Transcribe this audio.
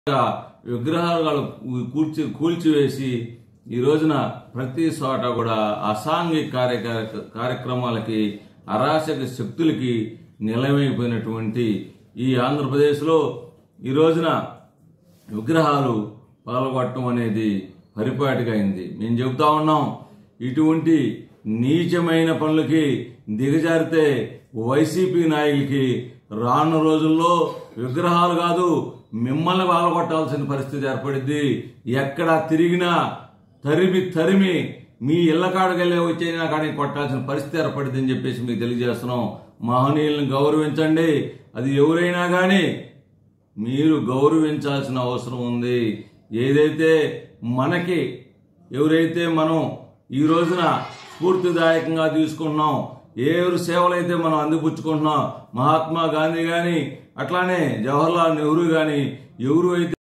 విగ్రహాలు కూల్చి కూల్చివేసి ఈ రోజున ప్రతి చోట కూడా అసాంఘిక కార్య కార్యక్రమాలకి అరాచక శక్తులకి నిలమైపోయినటువంటి ఈ ఆంధ్రప్రదేశ్లో ఈ రోజున విగ్రహాలు పగలగొట్టడం అనేది పరిపాటిగా అయింది మేము చెబుతా ఉన్నాం ఇటువంటి నీచమైన పనులకి దిగజారితే వైసీపీ నాయకులకి రానున్న రోజుల్లో విగ్రహాలు కాదు మిమ్మల్ని పగలగొట్టాల్సిన పరిస్థితి ఏర్పడింది ఎక్కడ తిరిగినా తరిమి తరిమి మీ ఇళ్ల కాడకెళ్ళే వచ్చైనా కానీ కొట్టాల్సిన పరిస్థితి ఏర్పడింది అని చెప్పేసి మీకు తెలియజేస్తున్నాం మహనీయులను గౌరవించండి అది ఎవరైనా కానీ మీరు గౌరవించాల్సిన అవసరం ఉంది ఏదైతే మనకి ఎవరైతే మనం ఈ రోజున స్ఫూర్తిదాయకంగా తీసుకుంటున్నాం ఏ ఎవరు సేవలైతే మనం అందిపుచ్చుకుంటున్నాం మహాత్మా గాంధీ కానీ అట్లానే జవహర్లాల్ నెహ్రూ కానీ ఎవరు అయితే